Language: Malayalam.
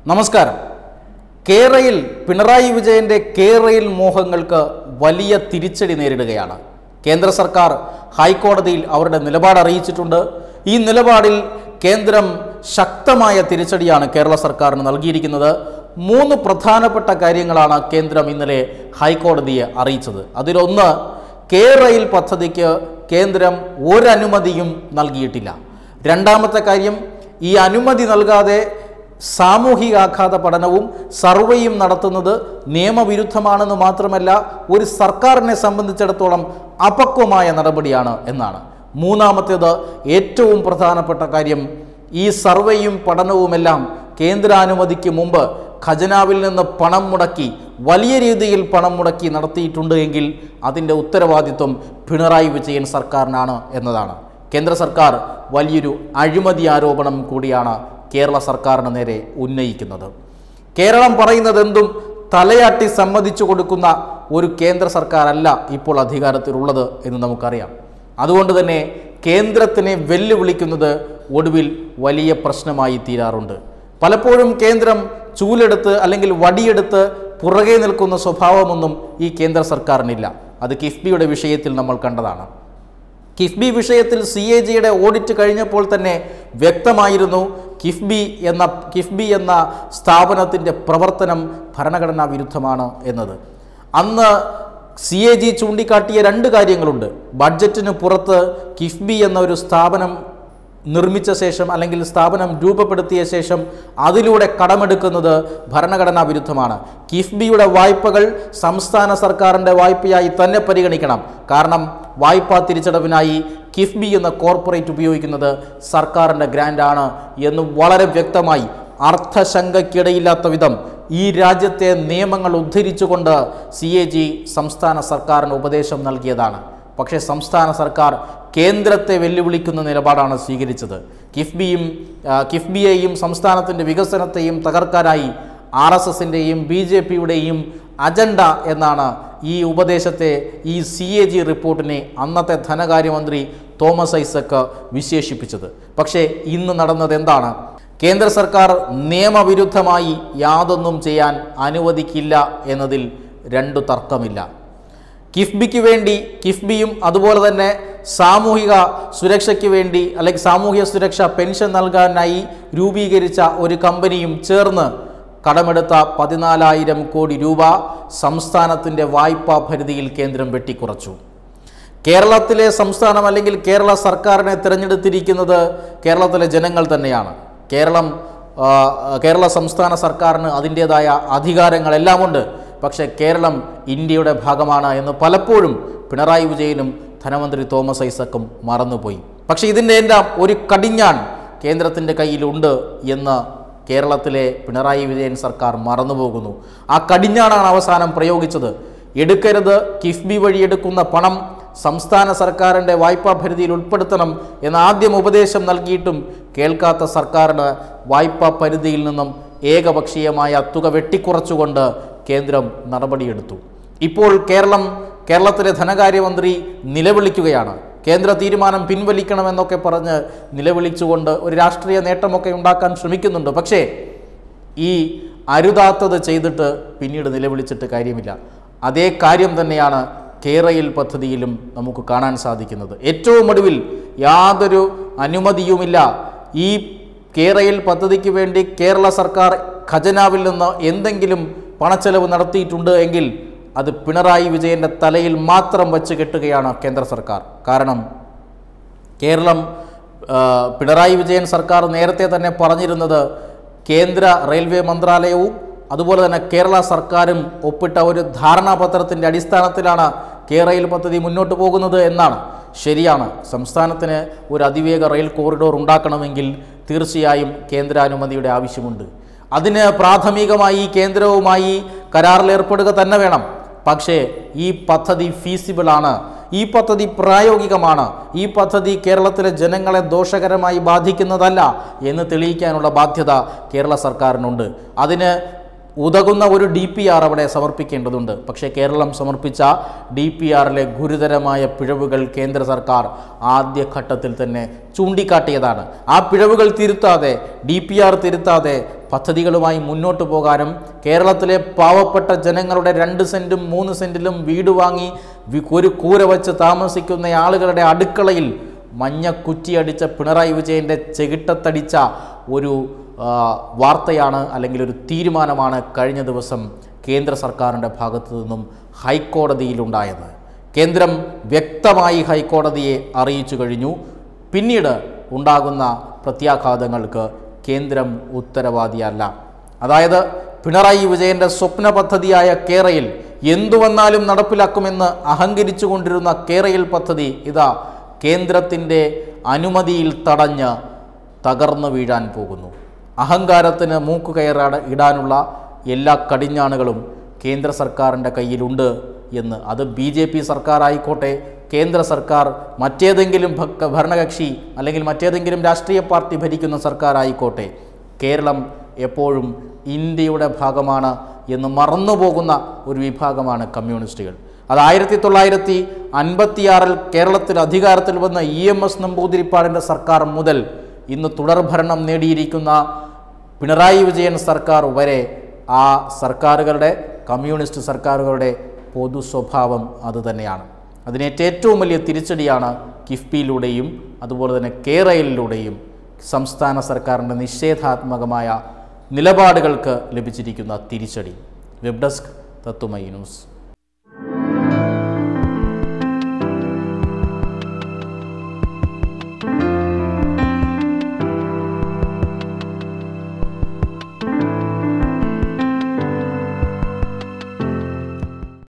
നമസ്കാരം കേരയിൽ പിണറായി വിജയന്റെ കേരയിൽ മോഹങ്ങൾക്ക് വലിയ തിരിച്ചടി നേരിടുകയാണ് കേന്ദ്ര സർക്കാർ ഹൈക്കോടതിയിൽ അവരുടെ നിലപാട് അറിയിച്ചിട്ടുണ്ട് ഈ നിലപാടിൽ കേന്ദ്രം ശക്തമായ തിരിച്ചടിയാണ് കേരള സർക്കാരിന് നൽകിയിരിക്കുന്നത് മൂന്ന് പ്രധാനപ്പെട്ട കാര്യങ്ങളാണ് കേന്ദ്രം ഇന്നലെ ഹൈക്കോടതിയെ അറിയിച്ചത് അതിലൊന്ന് കേരയിൽ പദ്ധതിക്ക് കേന്ദ്രം ഒരനുമതിയും നൽകിയിട്ടില്ല രണ്ടാമത്തെ കാര്യം ഈ അനുമതി നൽകാതെ സാമൂഹികാഘാത പഠനവും സർവേയും നടത്തുന്നത് നിയമവിരുദ്ധമാണെന്ന് മാത്രമല്ല ഒരു സർക്കാരിനെ സംബന്ധിച്ചിടത്തോളം അപക്വമായ നടപടിയാണ് എന്നാണ് മൂന്നാമത്തേത് ഏറ്റവും പ്രധാനപ്പെട്ട കാര്യം ഈ സർവേയും പഠനവുമെല്ലാം കേന്ദ്രാനുമതിക്ക് മുമ്പ് ഖജനാവിൽ നിന്ന് പണം മുടക്കി വലിയ രീതിയിൽ പണം മുടക്കി നടത്തിയിട്ടുണ്ട് എങ്കിൽ അതിൻ്റെ ഉത്തരവാദിത്വം പിണറായി വിജയൻ സർക്കാരിനാണ് എന്നതാണ് കേന്ദ്ര സർക്കാർ വലിയൊരു അഴിമതി ആരോപണം കൂടിയാണ് കേരള സർക്കാരിന് നേരെ ഉന്നയിക്കുന്നത് കേരളം പറയുന്നത് എന്തും തലയാട്ടി സമ്മതിച്ചു കൊടുക്കുന്ന ഒരു കേന്ദ്ര സർക്കാരല്ല ഇപ്പോൾ അധികാരത്തിലുള്ളത് എന്ന് നമുക്കറിയാം അതുകൊണ്ട് തന്നെ കേന്ദ്രത്തിനെ വെല്ലുവിളിക്കുന്നത് ഒടുവിൽ വലിയ പ്രശ്നമായി തീരാറുണ്ട് പലപ്പോഴും കേന്ദ്രം ചൂലെടുത്ത് അല്ലെങ്കിൽ വടിയെടുത്ത് പുറകെ നിൽക്കുന്ന സ്വഭാവമൊന്നും ഈ കേന്ദ്ര സർക്കാരിനില്ല അത് കിഫ്ബിയുടെ വിഷയത്തിൽ നമ്മൾ കണ്ടതാണ് കിഫ്ബി വിഷയത്തിൽ സി എ ജിയുടെ ഓഡിറ്റ് കഴിഞ്ഞപ്പോൾ തന്നെ വ്യക്തമായിരുന്നു കിഫ്ബി എന്ന കിഫ്ബി എന്ന സ്ഥാപനത്തിൻ്റെ പ്രവർത്തനം ഭരണഘടനാ വിരുദ്ധമാണ് എന്നത് അന്ന് സി എ ജി ചൂണ്ടിക്കാട്ടിയ രണ്ട് കാര്യങ്ങളുണ്ട് ബഡ്ജറ്റിന് പുറത്ത് കിഫ്ബി എന്ന ഒരു സ്ഥാപനം നിർമ്മിച്ച ശേഷം അല്ലെങ്കിൽ സ്ഥാപനം രൂപപ്പെടുത്തിയ ശേഷം അതിലൂടെ കടമെടുക്കുന്നത് ഭരണഘടനാ വിരുദ്ധമാണ് കിഫ്ബിയുടെ വായ്പകൾ സംസ്ഥാന സർക്കാരിൻ്റെ വായ്പയായി തന്നെ പരിഗണിക്കണം കാരണം വായ്പാ തിരിച്ചടവിനായി കിഫ്ബി എന്ന കോർപ്പറേറ്റ് ഉപയോഗിക്കുന്നത് സർക്കാരിൻ്റെ ഗ്രാൻഡാണ് എന്ന് വളരെ വ്യക്തമായി അർത്ഥശങ്കയ്ക്കിടയില്ലാത്ത വിധം ഈ രാജ്യത്തെ നിയമങ്ങൾ ഉദ്ധരിച്ചുകൊണ്ട് സി എ ജി സംസ്ഥാന സർക്കാരിന് ഉപദേശം നൽകിയതാണ് പക്ഷേ സംസ്ഥാന സർക്കാർ കേന്ദ്രത്തെ വെല്ലുവിളിക്കുന്ന നിലപാടാണ് സ്വീകരിച്ചത് കിഫ്ബിയും ആ, കിഫ്ബിയെയും സംസ്ഥാനത്തിൻ്റെ വികസനത്തെയും തകർക്കാനായി ആർ എസ് എസിൻ്റെയും ബി ജെ പിയുടെയും അജണ്ട എന്നാണ് ഈ ഉപദേശത്തെ ഈ സി എ ജി റിപ്പോർട്ടിനെ അന്നത്തെ ധനകാര്യമന്ത്രി തോമസ് ഐസക്ക് വിശേഷിപ്പിച്ചത് പക്ഷേ ഇന്ന് നടന്നത് എന്താണ് കേന്ദ്ര സർക്കാർ നിയമവിരുദ്ധമായി യാതൊന്നും ചെയ്യാൻ അനുവദിക്കില്ല എന്നതിൽ രണ്ടു തർക്കമില്ല കിഫ്ബിക്ക് വേണ്ടി കിഫ്ബിയും അതുപോലെ തന്നെ സാമൂഹിക സുരക്ഷയ്ക്ക് വേണ്ടി അല്ലെങ്കിൽ സാമൂഹിക സുരക്ഷ പെൻഷൻ നൽകാനായി രൂപീകരിച്ച ഒരു കമ്പനിയും ചേർന്ന് കടമെടുത്ത പതിനാലായിരം കോടി രൂപ സംസ്ഥാനത്തിൻ്റെ വായ്പാ പരിധിയിൽ കേന്ദ്രം വെട്ടിക്കുറച്ചു കേരളത്തിലെ സംസ്ഥാനം അല്ലെങ്കിൽ കേരള സർക്കാരിനെ തിരഞ്ഞെടുത്തിരിക്കുന്നത് കേരളത്തിലെ ജനങ്ങൾ തന്നെയാണ് കേരളം ആ, കേരള സംസ്ഥാന സർക്കാരിന് അതിൻ്റേതായ അധികാരങ്ങളെല്ലാമുണ്ട് പക്ഷേ കേരളം ഇന്ത്യയുടെ ഭാഗമാണ് എന്ന് പലപ്പോഴും പിണറായി വിജയനും ധനമന്ത്രി തോമസ് ഐസക്കും മറന്നുപോയി പക്ഷേ ഇതിൻ്റെ എല്ലാം ഒരു കടിഞ്ഞാൺ കേന്ദ്രത്തിൻ്റെ കയ്യിലുണ്ട് എന്ന് കേരളത്തിലെ പിണറായി വിജയൻ സർക്കാർ മറന്നുപോകുന്നു ആ കടിഞ്ഞാണാണ് അവസാനം പ്രയോഗിച്ചത് എടുക്കരുത് കിഫ്ബി വഴി എടുക്കുന്ന പണം സംസ്ഥാന സർക്കാരിൻ്റെ വായ്പാ പരിധിയിൽ ഉൾപ്പെടുത്തണം എന്ന ആദ്യം ഉപദേശം നൽകിയിട്ടും കേൾക്കാത്ത സർക്കാരിന് വായ്പാ പരിധിയിൽ നിന്നും ഏകപക്ഷീയമായ തുക വെട്ടിക്കുറച്ചുകൊണ്ട് കേന്ദ്രം നടപടിയെടുത്തു ഇപ്പോൾ കേരളം കേരളത്തിലെ ധനകാര്യമന്ത്രി നിലവിളിക്കുകയാണ് കേന്ദ്ര തീരുമാനം പിൻവലിക്കണമെന്നൊക്കെ പറഞ്ഞ് നിലവിളിച്ചുകൊണ്ട് ഒരു രാഷ്ട്രീയ നേട്ടമൊക്കെ ഉണ്ടാക്കാൻ ശ്രമിക്കുന്നുണ്ട് പക്ഷേ ഈ അരുതാത്തത് ചെയ്തിട്ട് പിന്നീട് നിലവിളിച്ചിട്ട് കാര്യമില്ല അതേ കാര്യം തന്നെയാണ് കേരയിൽ പദ്ധതിയിലും നമുക്ക് കാണാൻ സാധിക്കുന്നത് ഏറ്റവും ഒടുവിൽ യാതൊരു അനുമതിയുമില്ല ഈ കേരയിൽ പദ്ധതിക്ക് വേണ്ടി കേരള സർക്കാർ ഖജനാവിൽ നിന്ന് എന്തെങ്കിലും പണച്ചെലവ് നടത്തിയിട്ടുണ്ട് എങ്കിൽ അത് പിണറായി വിജയൻ്റെ തലയിൽ മാത്രം വച്ച് കെട്ടുകയാണ് കേന്ദ്ര സർക്കാർ കാരണം കേരളം ആ, പിണറായി വിജയൻ സർക്കാർ നേരത്തെ തന്നെ പറഞ്ഞിരുന്നത് കേന്ദ്ര റെയിൽവേ മന്ത്രാലയവും അതുപോലെ തന്നെ കേരള സർക്കാരും ഒപ്പിട്ട ഒരു ധാരണാപത്രത്തിൻ്റെ അടിസ്ഥാനത്തിലാണ് കേരയിൽ പദ്ധതി മുന്നോട്ട് പോകുന്നത് എന്നാണ് ശരിയാണ് സംസ്ഥാനത്തിന് ഒരു അതിവേഗ റെയിൽ കോറിഡോർ ഉണ്ടാക്കണമെങ്കിൽ തീർച്ചയായും കേന്ദ്രാനുമതിയുടെ ആവശ്യമുണ്ട് അതിന് പ്രാഥമികമായി കേന്ദ്രവുമായി കരാറിൽ ഏർപ്പെടുക തന്നെ വേണം പക്ഷേ ഈ പദ്ധതി ഫീസിബിളാണ് ഈ പദ്ധതി പ്രായോഗികമാണ് ഈ പദ്ധതി കേരളത്തിലെ ജനങ്ങളെ ദോഷകരമായി ബാധിക്കുന്നതല്ല എന്ന് തെളിയിക്കാനുള്ള ബാധ്യത കേരള സർക്കാരിനുണ്ട് അതിന് ഉതകുന്ന ഒരു ഡി പി ആർ അവിടെ സമർപ്പിക്കേണ്ടതുണ്ട് പക്ഷേ കേരളം സമർപ്പിച്ച ഡി പി ആറിലെ ഗുരുതരമായ പിഴവുകൾ കേന്ദ്ര സർക്കാർ ആദ്യഘട്ടത്തിൽ തന്നെ ചൂണ്ടിക്കാട്ടിയതാണ് ആ പിഴവുകൾ തിരുത്താതെ ഡി പി ആർ തിരുത്താതെ പദ്ധതികളുമായി മുന്നോട്ട് പോകാനും കേരളത്തിലെ പാവപ്പെട്ട ജനങ്ങളുടെ രണ്ട് സെൻറ്റും മൂന്ന് സെൻറ്റിലും വീട് വാങ്ങി വി- ഒരു കൂര വച്ച് താമസിക്കുന്ന ആളുകളുടെ അടുക്കളയിൽ മഞ്ഞ കുറ്റിയടിച്ച പിണറായി വിജയൻ്റെ ചെകിട്ടത്തടിച്ച ഒരു ആ, വാർത്തയാണ് അല്ലെങ്കിൽ ഒരു തീരുമാനമാണ് കഴിഞ്ഞ ദിവസം കേന്ദ്ര സർക്കാരിൻ്റെ ഭാഗത്തു നിന്നും ഹൈക്കോടതിയിലുണ്ടായത് കേന്ദ്രം വ്യക്തമായി ഹൈക്കോടതിയെ അറിയിച്ചു കഴിഞ്ഞു പിന്നീട് ഉണ്ടാകുന്ന പ്രത്യാഘാതങ്ങൾക്ക് കേന്ദ്രം ഉത്തരവാദിയല്ല അതായത് പിണറായി വിജയന്റെ സ്വപ്ന പദ്ധതിയായ കേരയിൽ എന്തു വന്നാലും നടപ്പിലാക്കുമെന്ന് അഹങ്കരിച്ചു കൊണ്ടിരുന്ന കേരയിൽ പദ്ധതി ഇതാ കേന്ദ്രത്തിൻ്റെ അനുമതിയിൽ തടഞ്ഞ് തകർന്നു വീഴാൻ പോകുന്നു അഹങ്കാരത്തിന് മൂക്ക് കയറാട് ഇടാനുള്ള എല്ലാ കടിഞ്ഞാണുകളും കേന്ദ്ര സർക്കാരിൻ്റെ കയ്യിലുണ്ട് എന്ന് അത് ബി ജെ പി സർക്കാർ ആയിക്കോട്ടെ കേന്ദ്ര സർക്കാർ മറ്റേതെങ്കിലും ഭക്ക- ഭരണകക്ഷി അല്ലെങ്കിൽ മറ്റേതെങ്കിലും രാഷ്ട്രീയ പാർട്ടി ഭരിക്കുന്ന സർക്കാർ ആയിക്കോട്ടെ കേരളം എപ്പോഴും ഇന്ത്യയുടെ ഭാഗമാണ് എന്ന് മറന്നുപോകുന്ന ഒരു വിഭാഗമാണ് കമ്മ്യൂണിസ്റ്റുകൾ അത് ആയിരത്തി തൊള്ളായിരത്തി അൻപത്തിയാറിൽ കേരളത്തിൽ അധികാരത്തിൽ വന്ന ഇ എം എസ് നമ്പൂതിരിപ്പാടിൻ്റെ സർക്കാർ മുതൽ ഇന്ന് തുടർഭരണം നേടിയിരിക്കുന്ന പിണറായി വിജയൻ സർക്കാർ വരെ ആ സർക്കാരുകളുടെ കമ്മ്യൂണിസ്റ്റ് സർക്കാരുകളുടെ പൊതു സ്വഭാവം അതുതന്നെയാണ് അതിനേറ്റ ഏറ്റവും വലിയ തിരിച്ചടിയാണ് കിഫ്ബിയിലൂടെയും അതുപോലെ തന്നെ കേരളിലൂടെയും സംസ്ഥാന സർക്കാരിൻ്റെ നിഷേധാത്മകമായ നിലപാടുകൾക്ക് ലഭിച്ചിരിക്കുന്ന തിരിച്ചടി വെബ് ഡെസ്ക് തത്തുമൈ ന്യൂസ്